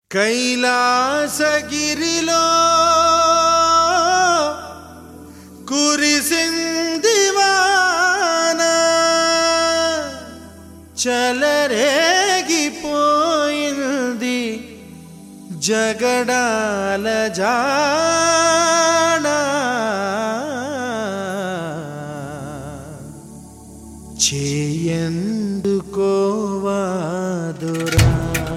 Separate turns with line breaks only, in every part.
కైలాసగిరిలో కురిసింది వాన చలరేగిపోయింది జగడాల జాణ చేయందుకోవాదురా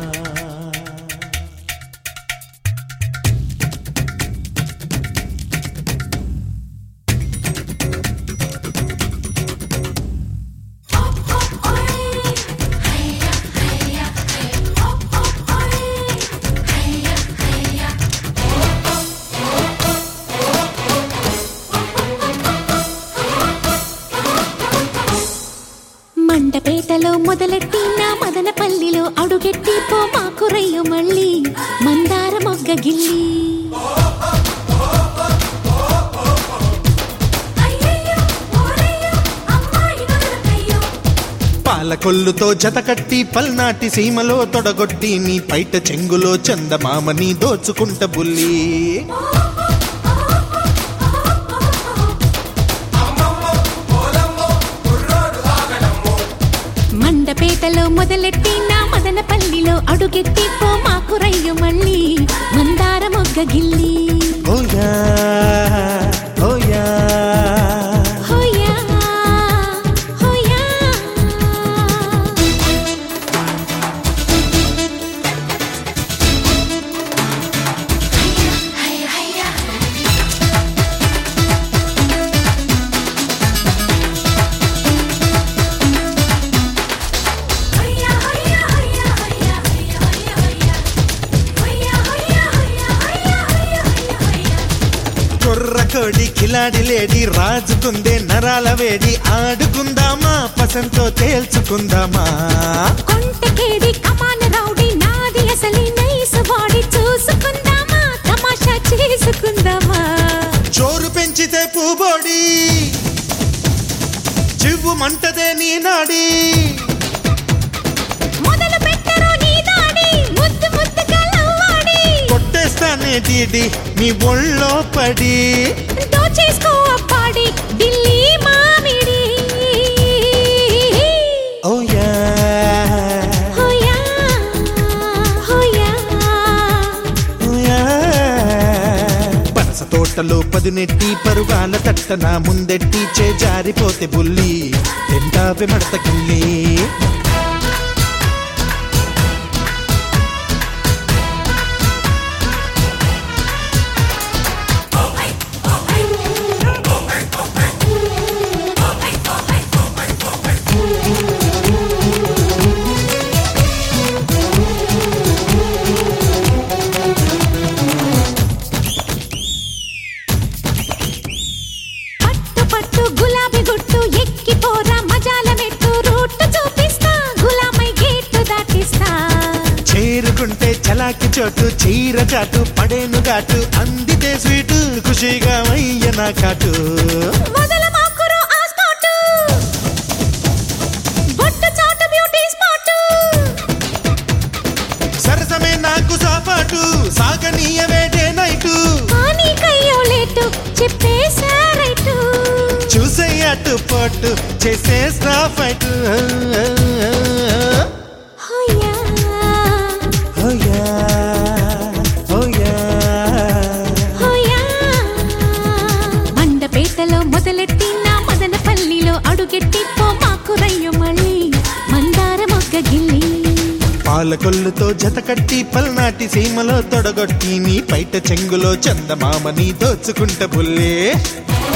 మండపేటలో మొదలెట్టి నా మదనపల్లిలో అడుగెట్టి పో మాకు రయ్యు మళ్ళీ మందార మొగ్గ గిల్లి
పాలకొల్లుతో జతకట్టి పల్నాటి సీమలో తొడగొట్టి నీ పైట చెంగులో చందమామని దోచుకుంట బుల్లి
మండపేటలో మొదలెట్టి నా మదనపల్లిలో అడుగెట్టి పో మాకు రయ్యు మళ్ళీ మందార మొగ్గ గిల్లి
ఓయా ఓయా
హోయా హోయా
కొర్రకోడి కిలాడి లేడి రాజుకుందే నరాల వేడి ఆడుకుందామా పసంతో తేల్చుకుందామా
కొంటకేడి కమాన రౌడీ నాది అసలి నైసు బాడీ చూసుకుందామా తమాషా చేసుకుందామా
చోరు పెంచితే పూబోడి చివ్వు మంటదే నీ నాడి
మొదలు పెట్టరు నీ దాడి ముద్దు ముద్దుగా లవ్వాడి
కొట్టేస్తానే డీడి నీ ఒళ్ళో పడి
దోచేసుకో అప్పాడి ఢిల్లీ మామిడి
ఓయా
హోయా హోయా
ఓయా. పనస తోటలో పదునెట్టి పరుగాల తట్టన ముందెట్టి చేజారిపోతే బుల్లి తింటావే మడత గిల్లి
పట్టు పట్టు గులాబీ గుట్టు ఎక్కిపోరా మజాల మెట్టు రూట్ చూపిస్తా గులామై గేటు దాటిస్తా
చేరుకుంటే చలాకి చోటు చీర చాటు పడేను ఘాటు అందితే స్వీటు ఖుషిగా అయ్య నా కాటు
మొదల మాకురు ఆ స్పాటు బొట్టు చాటు బ్యూటీ స్పాటు
సరసమే నాకు సాపాటు సాగనీయవేటే నైటు
కానీ కయ్యో లేటు చెప్పేశారైటు
చూసే అటు పోటు చేసే ఫైట్
హోయా
ఓయా ఓయా
హోయా మండపేటలో మొదలెట్టి నా మదనపల్లిలో అడుగెట్టి పో మాకు రయ్యు మళ్ళీ మందార మొగ్గ గిల్లి
పాలకొల్లుతో జతకట్టి పల్నాటి సీమలో తొడగొట్టి నీ పైట చెంగులో చందమామని దోచుకుంట బుల్లే